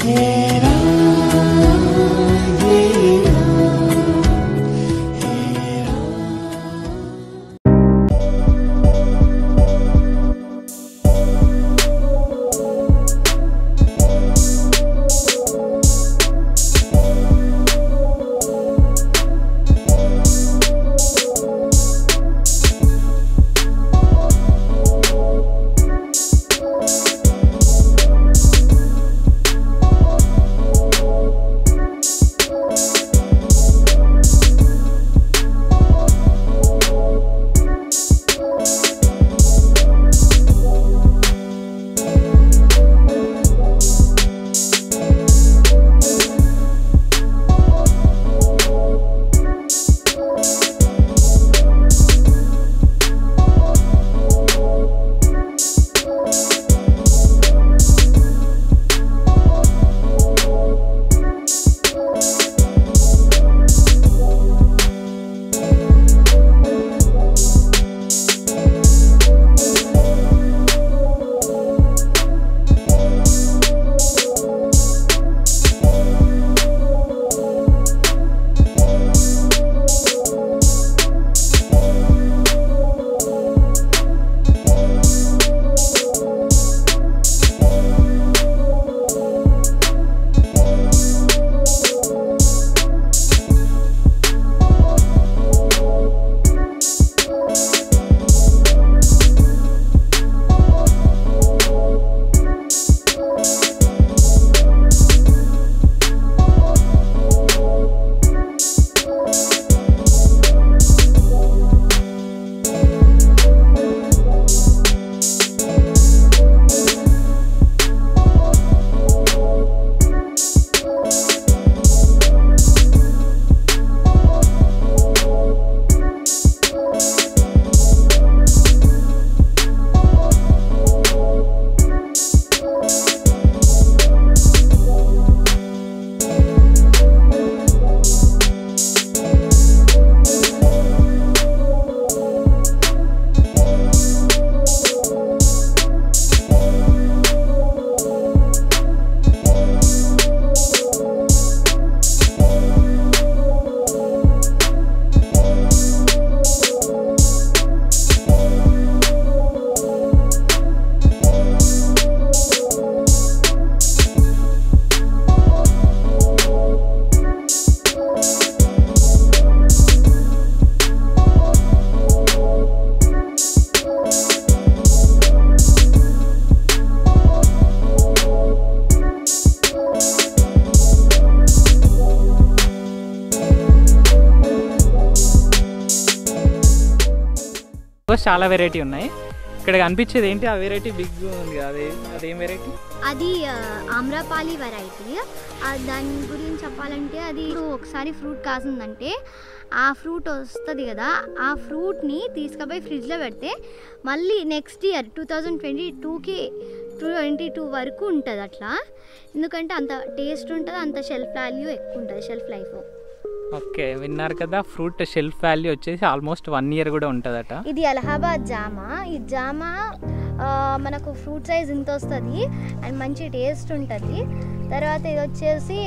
చాలా వెరైటీ ఉన్నాయి ఇక్కడ కనిపించేది ఏంటి ఆ వెరైటీ బిగ్ ఉంది అదే అదేం వెరైటీ అది ఆ, ఆమ్రపాలి వెరైటీ ఆ, దాని గురించి చెప్పాలంటే అది ఇప్పుడు ఒకసారి ఫ్రూట్ కాసిందంటే ఆ ఫ్రూట్ వస్తుంది కదా ఆ ఫ్రూట్ని తీసుకుపోయి ఫ్రిడ్జ్లో పెడితే మళ్ళీ next year two thousand twenty టూకి టూ ట్వంటీ టూ వరకు ఉంటుంది అట్లా ఎందుకంటే అంత టేస్ట్ ఉంటుంది అంత షెల్ఫ్ వాల్యూ ఎక్కువ ఉంటుంది షెల్ఫ్ లైఫ్ ఓకే విన్నారు కదా ఫ్రూట్ షెల్ఫ్ వాల్యూ వచ్చేసి ఆల్మోస్ట్ వన్ ఇయర్ కూడా ఉంటుందట ఇది అలహాబాద్ జామా ఈ జామా ఆ, మనకు ఫ్రూట్ సైజ్ ఇంత వస్తుంది అండ్ మంచి టేస్ట్ ఉంటుంది తర్వాత ఇది వచ్చేసి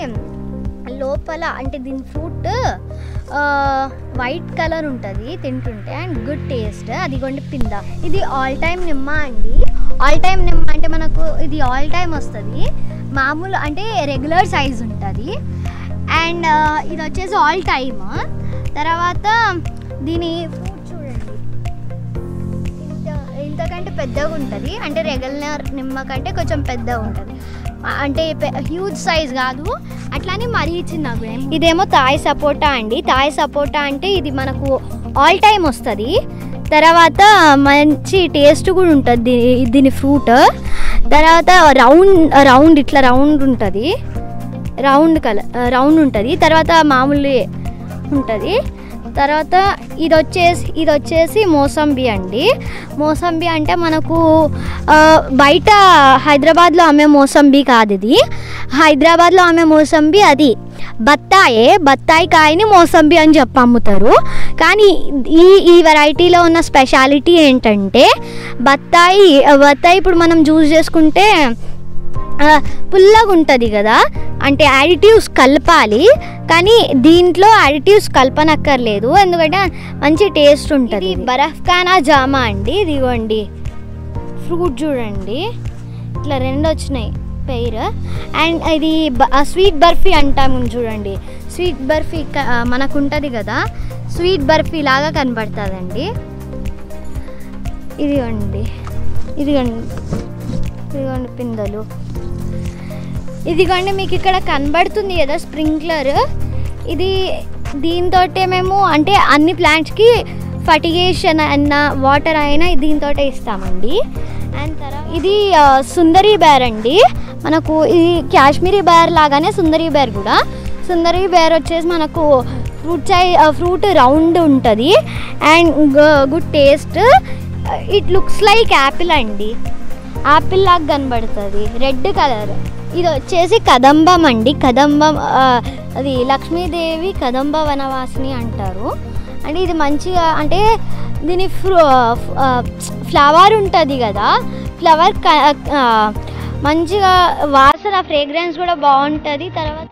లోపల అంటే దీని ఫ్రూట్ వైట్ కలర్ ఉంటుంది తింటుంటే అండ్ గుడ్ టేస్ట్ అది కొండి పింద ఇది ఆల్ టైమ్ నిమ్మ అండి ఆల్ టైమ్ నిమ్మ అంటే మనకు ఇది ఆల్ టైమ్ వస్తుంది మామూలు అంటే రెగ్యులర్ సైజ్ ఉంటుంది అండ్ ఇది వచ్చేసి ఆల్ టైమ్ తర్వాత దీని ఫ్రూట్ చూడండి ఇంత ఇంతకంటే పెద్దగా ఉంటుంది అంటే రెగ్యులర్ నిమ్మ కంటే కొంచెం పెద్దగా ఉంటుంది అంటే హ్యూజ్ సైజ్ కాదు అట్లానే మరీ చిన్నగా కూడా ఏం- ఇదేమో తాయ్ సపోటా అండి తాయ్ సపోటా అంటే ఇది మనకు ఆల్ టైమ్ వస్తుంది తర్వాత మంచి టేస్ట్ కూడా ఉంటుంది దీ- దీని ఫ్రూట్ తర్వాత రౌండ్ రౌండ్ ఇట్లా రౌండ్ ఉంటుంది రౌండ్ కలర్ రౌండ్ ఉంటుంది తర్వాత మామూలు ఉంటుంది తర్వాత ఇది వచ్చేసి ఇది వచ్చేసి మోసంబి అండి మోసంబి అంటే మనకు ఆ, బయట హైదరాబాద్లో అమ్మే మోసంబి కాదు ఇది హైదరాబాద్లో అమ్మే మోసంబి అది బత్తాయే బత్తాయి కాయని మోసంబి అని చెప్పి అమ్ముతారు కానీ ఈ ఈ వెరైటీలో ఉన్న స్పెషాలిటీ ఏంటంటే బత్తాయి బత్తాయి ఇప్పుడు మనం జ్యూస్ చేసుకుంటే ఆ, పుల్లగా ఉంటుంది కదా అంటే యాడిటివ్స్ కలపాలి కానీ దీంట్లో యాడిటివ్స్ కలపనక్కర్లేదు ఎందుకంటే మంచి టేస్ట్ ఉంటుంది బరఫ్ కానా జామా అండి ఇదిగోండి ఫ్రూట్ చూడండి ఇట్లా రెండు వచ్చినాయి పెయిర్ అండ్ ఇది బ- ఆ స్వీట్ బర్ఫీ అంటాము చూడండి స్వీట్ బర్ఫీ క- ఆ, మనకు ఉంటుంది కదా స్వీట్ బర్ఫీ లాగా కనబడుతుందండి ఇదిగోండి ఇదిగోండి ఇదిగోండి పిందెలు ఇదిగోండి మీకు ఇక్కడ కనబడుతుంది కదా స్ప్రింక్లర్ ఇది దీంతో మేము అంటే అన్ని ప్లాంట్స్కి ఫర్టిగేషన్ అయిన వాటర్ అయినా దీంతో ఇస్తామండి అండ్ తర్వాత ఇది ఆ, సుందరి బేర్ అండి మనకు ఇది కాశ్మీరీ బేర్ లాగానే సుందరి బేర్ కూడా సుందరి బేర్ వచ్చేసి మనకు ఫ్రూట్ చై ఫ్రూట్ రౌండ్ ఉంటుంది and good taste it looks like apple అండి యాపిల్ లాగా కనబడుతుంది రెడ్ కలర్ ఇది వచ్చేసి కదంబం అండి కదంబం ఆ, అది లక్ష్మీదేవి కదంబ వనవాసిని అంటారు అంటే ఇది మంచిగా అంటే దీని ఫ్రూ ఫ్లవర్ ఉంటుంది కదా ఫ్లవర్ క- ఆ, మంచిగా వాసన ఫ్రేగ్రెన్స్ కూడా బాగుంటుంది తర్వాత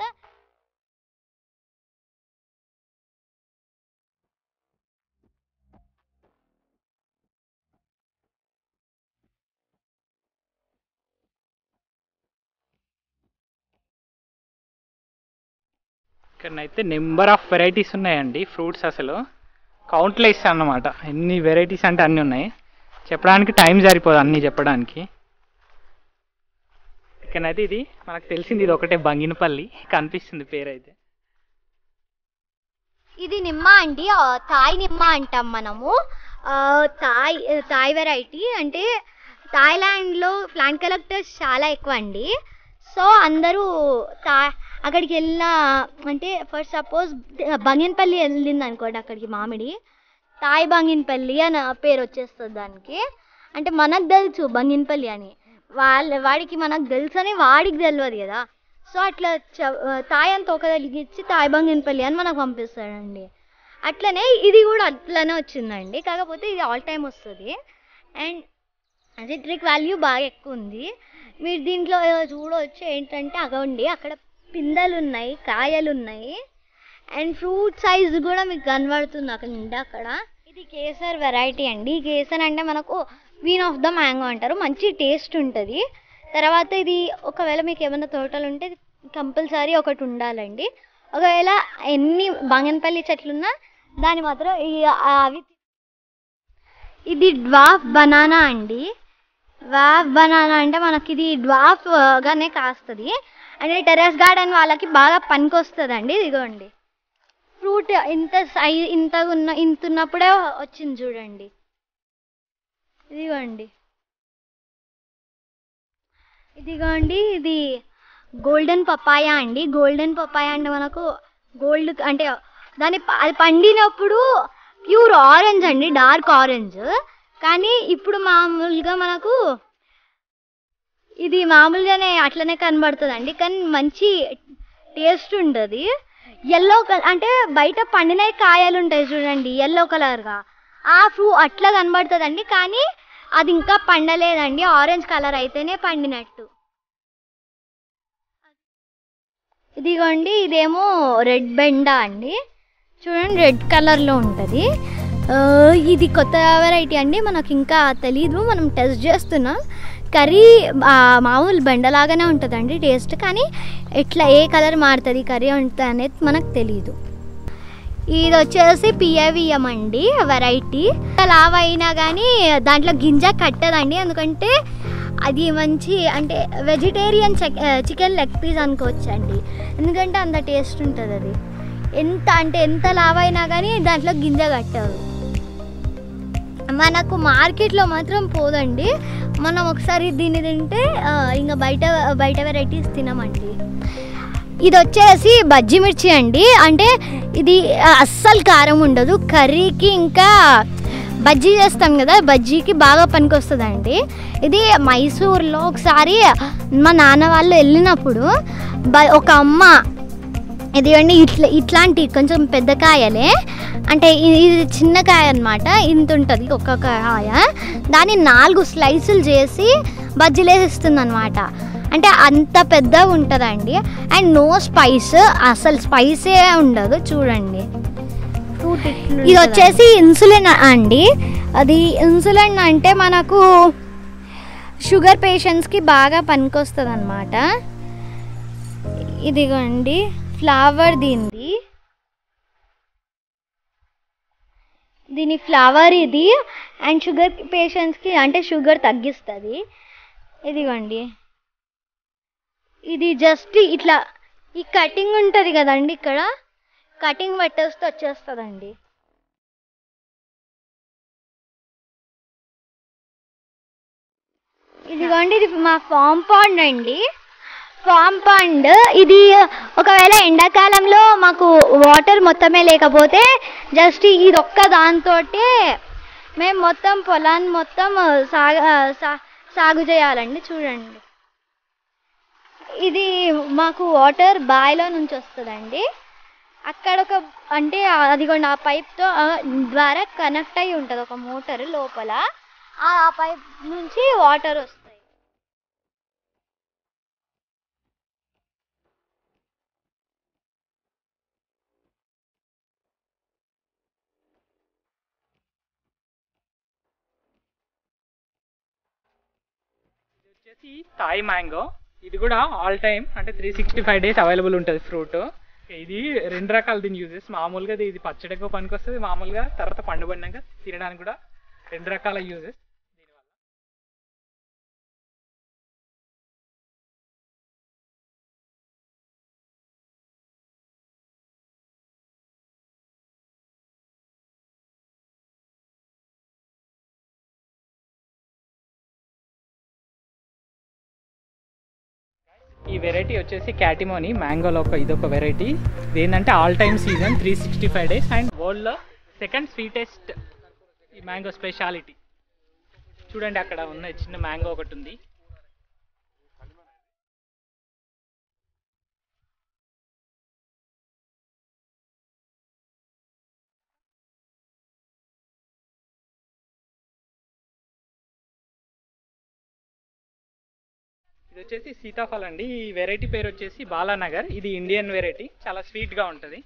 ఇక్కడనైతే నెంబర్ ఆఫ్ వెరైటీస్ ఉన్నాయండి ఫ్రూట్స్ అసలు కౌంట్లెస్ అన్నమాట ఎన్ని వెరైటీస్ అంటే అన్నీ ఉన్నాయి చెప్పడానికి టైం సరిపోదు అన్నీ చెప్పడానికి ఇక్కడనైతే ఇది మనకు తెలిసింది ఇది ఒకటే బంగినపల్లి కనిపిస్తుంది పేరు అయితే ఇది నిమ్మ అండి ఆ, థాయ్ నిమ్మ అంటాం మనము ఆ, థాయ్ థాయ్ వెరైటీ అంటే థాయిలాండ్లో ప్లాంట్ కలెక్టర్స్ చాలా ఎక్కువ అండి సో అందరూ థా అక్కడికి వెళ్ళిన అంటే ఫర్ సపోజ్ బంగినపల్లి వెళ్ళింది అనుకోండి అక్కడికి మామిడి థాయ్ బంగినపల్లి అని పేరు వచ్చేస్తుంది దానికి అంటే మనకు తెలుసు బంగినపల్లి అని వాళ్ళ వాడికి మనకు తెలుసు అని వాడికి తెలియదు కదా సో అట్లా చ- తాయ్ అంత ఒక ఇచ్చి తాయ్ బంగినపల్లి అని మనకు పంపిస్తాడండి అట్లనే ఇది కూడా అట్లనే వచ్చిందండి కాకపోతే ఇది ఆల్ టైమ్ వస్తుంది అండ్ అసిట్రిక్ వాల్యూ బాగా ఎక్కువ ఉంది మీరు దీంట్లో చూడవచ్చు ఏంటంటే అగండి అక్కడ పిందెలు ఉన్నాయి కాయలు ఉన్నాయి అండ్ ఫ్రూట్ సైజ్ కూడా మీకు కనబడుతుంది అక్కడ నిండా అక్కడ ఇది కేసర్ వెరైటీ అండి ఈ కేసర్ అంటే మనకు క్వీన్ ఆఫ్ ద మ్యాంగో అంటారు మంచి టేస్ట్ ఉంటుంది తర్వాత ఇది ఒకవేళ మీకు ఏమైనా తోటలు ఉంటే కంపల్సరీ ఒకటి ఉండాలండి ఒకవేళ ఎన్ని బంగన్పల్లి చెట్లున్నా దాని మాత్రం ఈ- అవి ఇది డ్వాఫ్ బనానా అండి డ్వాఫ్ బనానా అంటే మనకి ఇది డ్వాఫ్ గానే కాస్తుంది అంటే టెర్రస్ గార్డెన్ వాళ్ళకి బాగా పనికొస్తుందండి ఇదిగోండి ఫ్రూట్ ఇంత సై ఇంత ఉన్న ఇంత ఉన్నప్పుడే వచ్చింది చూడండి ఇదిగోండి ఇదిగోండి ఇది గోల్డెన్ పపాయ అండి గోల్డెన్ పపాయ అంటే మనకు గోల్డ్ అంటే దాని ప- అది పండినప్పుడు ప్యూర్ ఆరెంజ్ అండి డార్క్ ఆరెంజ్ కానీ ఇప్పుడు మామూలుగా మనకు ఇది మామూలుగానే అట్లనే కనబడుతుందండి కానీ మంచి టేస్ట్ ఉంటుంది ఎల్లో కలర్ అంటే బయట పండిన కాయలు ఉంటాయి చూడండి ఎల్లో కలర్గా ఆ ఫ్రూ అట్లా కనబడుతుందండి కానీ అది ఇంకా పండలేదండి ఆరెంజ్ కలర్ అయితేనే పండినట్టు ఇదిగోండి ఇదేమో రెడ్ బెండా అండి చూడండి రెడ్ కలర్లో ఉంటుంది ఆ, ఇది కొత్త వెరైటీ అండి మనకు ఇంకా తెలీదు మనం టెస్ట్ చేస్తున్నాం కర్రీ ఆ, మామూలు బెండలాగానే ఉంటుందండి టేస్ట్ కానీ ఎట్లా ఏ కలర్ మారుతుంది కర్రీ ఉంటుంది అనేది మనకు తెలియదు ఇది వచ్చేసి పియవియం అండి వెరైటీ లావ్ అయినా కానీ దాంట్లో గింజ కట్టదండి ఎందుకంటే అది మంచి అంటే వెజిటేరియన్ చికెన్ లెగ్ పీస్ అనుకోవచ్చు అండి ఎందుకంటే అంత టేస్ట్ ఉంటుంది అది ఎంత అంటే ఎంత లావ్ అయినా కానీ దాంట్లో గింజ కట్టదు మనకు మార్కెట్లో మాత్రం పోదండి మనం ఒకసారి దీన్ని తింటే ఆ, ఇంకా బయట బయట వెరైటీస్ తినమండి ఇది వచ్చేసి బజ్జి మిర్చి అండి అంటే ఇది ఆ, అస్సలు కారం ఉండదు కర్రీకి ఇంకా బజ్జీ చేస్తాం కదా బజ్జీకి బాగా పనికొస్తుందండి ఇది మైసూర్లో ఒకసారి మా నాన్న వాళ్ళు వెళ్ళినప్పుడు బ- ఒక అమ్మ ఇదిగోండి ఇట్లా ఇట్లాంటి కొంచెం పెద్ద కాయలే అంటే ఇ- ఇది చిన్న కాయ అనమాట ఇంత ఉంటుంది ఒక్కొక్క కాయ దాన్ని నాలుగు స్లైసులు చేసి బజ్జీలు వేసిస్తుంది అనమాట అంటే అంత పెద్దగా ఉంటుందండి అండ్ నో స్పైస్ అసలు స్పైసే ఉండదు చూడండి ఫ్రూట్ ఇది వచ్చేసి ఇన్సులిన్ అండి అది ఇన్సులిన్ అంటే మనకు షుగర్ పేషెంట్స్కి బాగా పనికొస్తుంది అనమాట ఇదిగోండి ఫ్లవర్ దీనిది దీని ఫ్లవర్ ఇది అండ్ షుగర్ పేషెంట్స్కి అంటే షుగర్ తగ్గిస్తుంది ఇదిగోండి ఇది జస్ట్ ఇట్లా ఈ కటింగ్ ఉంటుంది కదండి ఇక్కడ కటింగ్ పెట్టేస్తే వచ్చేస్తుందండి ఇదిగోండి ఇది మా ఫామ్ పాండ్ అండి ఫామ్ పాండ్ ఇది ఒకవేళ ఎండాకాలంలో మాకు వాటర్ మొత్తమే లేకపోతే జస్ట్ ఇది ఒక్క దాంతో మేము మొత్తం పొలాన్ని మొత్తం సాగు సా- సాగు చేయాలండి చూడండి ఇది మాకు వాటర్ బావిలో నుంచి వస్తుందండి అక్కడ ఒక అంటే అదిగోండి ఆ పైప్తో ద్వారా కనెక్ట్ అయి ఉంటుంది ఒక మోటార్ లోపల ఆ పైప్ నుంచి వాటర్ వస్తాయి ఇది వచ్చేసి థాయ్ మ్యాంగో ఇది కూడా ఆల్ టైమ్ అంటే three sixty five days available ఉంటుంది ఫ్రూట్ ఇది రెండు రకాల దీని యూజెస్ మామూలుగా ఇది- ఇది పచ్చడికి పనికి వస్తుంది మామూలుగా తర్వాత పండుబడినాక తినడానికి కూడా రెండు రకాల యూజెస్ దీనివల్ల ఈ వెరైటీ వచ్చేసి క్యాటిమోని మ్యాంగోలో ఒక ఇదొక వెరైటీ ఏంటంటే all time season three sixty five days and వరల్డ్లో సెకండ్ స్వీటెస్ట్ ఈ మ్యాంగో స్పెషాలిటీ చూడండి అక్కడ ఉన్న చిన్న మ్యాంగో ఒకటి ఉంది ఇది వచ్చేసి సీతాఫల్ అండి ఈ వెరైటీ పేరు వచ్చేసి బాలానగర్ ఇది ఇండియన్ వెరైటీ చాలా స్వీట్ గా ఉంటది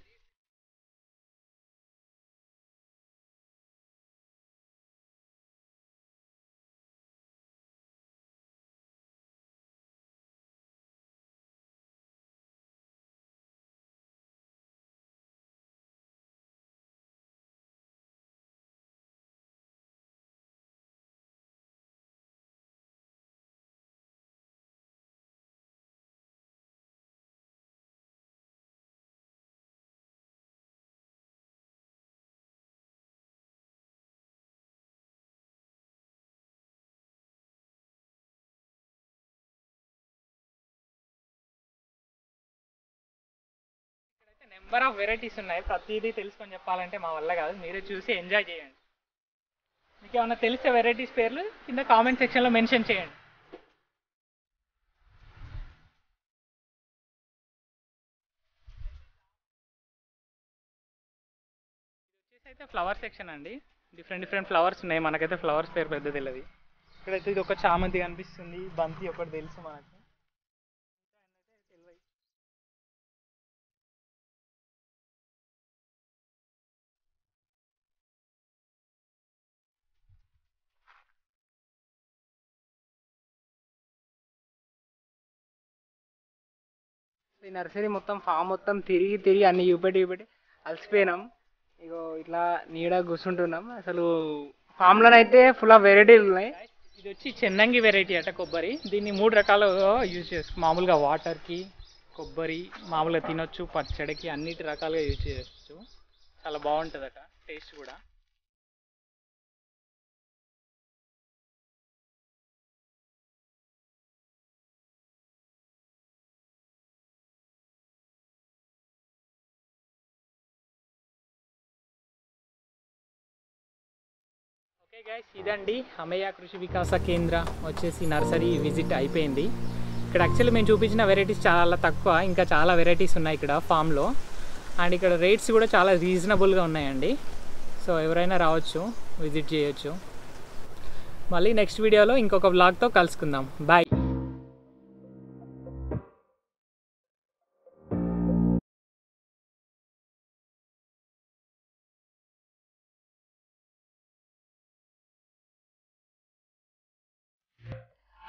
ఇక్కడైతే నెంబర్ ఆఫ్ వెరైటీస్ ఉన్నాయి ప్రతిదీ తెలుసుకొని చెప్పాలంటే మా వల్ల కాదు మీరే చూసి ఎంజాయ్ చేయండి మీకు ఏమైనా తెలిసే వెరైటీస్ పేర్లు కింద కామెంట్ సెక్షన్లో మెన్షన్ చేయండి ఇది వచ్చేసి అయితే ఫ్లవర్ సెక్షన్ అండి డిఫరెంట్ డిఫరెంట్ ఫ్లవర్స్ ఉన్నాయి మనకైతే ఫ్లవర్స్ పేరు పెద్ద తెలియదు ఇక్కడైతే ఇది ఒక చామంతి కనిపిస్తుంది బంతి ఒకటి తెలుసు మనకి ఈ నర్సరీ మొత్తం ఫామ్ మొత్తం తిరిగి తిరిగి అన్ని చూపెట్టి చూపెట్టి అలసిపోయినాం ఇగో ఇట్లా నీడ కూర్చుంటున్నాం అసలు ఫామ్ లోనైతే ఫుల్ ఆఫ్ వెరైటీలు ఉన్నాయి ఇది వచ్చి చెన్నంగి వెరైటీ అట కొబ్బరి దీన్ని మూడు రకాలుగా యూజ్ చేసుకో మామూలుగా వాటర్కి కొబ్బరి మామూలుగా తినొచ్చు పచ్చడికి అన్నిటి రకాలుగా యూజ్ చేయొచ్చు చాలా బాగుంటుందట టేస్ట్ కూడా ఓకే గైస్ ఇదండి అమయ్య కృషి వికాస కేంద్ర వచ్చేసి నర్సరీ విజిట్ అయిపోయింది ఇక్కడ యాక్చువల్లీ మేము చూపించిన వెరైటీస్ చాలా తక్కువ ఇంకా చాలా వెరైటీస్ ఉన్నాయి ఇక్కడ ఫామ్లో అండ్ ఇక్కడ రేట్స్ కూడా చాలా రీజనబుల్గా ఉన్నాయండి సో ఎవరైనా రావచ్చు విజిట్ చేయొచ్చు మళ్ళీ నెక్స్ట్ వీడియోలో ఇంకొక వ్లాగ్తో కలుసుకుందాం bye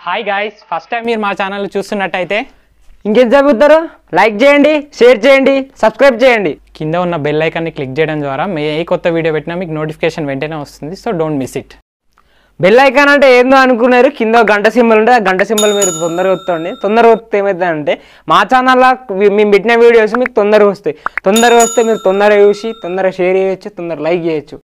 hi guys first time మీరు మా ఛానల్ చూస్తున్నట్టయితే ఇంకేం చదువుతారు లైక్ చేయండి షేర్ చేయండి సబ్స్క్రైబ్ చేయండి కింద ఉన్న బెల్ ఐకాన్ని క్లిక్ చేయడం ద్వారా మే ఏ కొత్త వీడియో పెట్టినా మీకు నోటిఫికేషన్ వెంటనే వస్తుంది so don't miss it bell icon అంటే ఏందో అనుకున్నారు కింద ఒక గంట సింబల్ ఉంటే ఆ గంట సింబల్ మీరు తొందరగా వస్తుంది తొందరగా వస్తే ఏమవుతుందంటే మా ఛానల్లో మేము పెట్టిన వీడియోస్ మీకు తొందరగా వస్తాయి తొందరగా వస్తే మీరు తొందరగా చూసి తొందరగా షేర్ చేయొచ్చు తొందరగా లైక్ చేయొచ్చు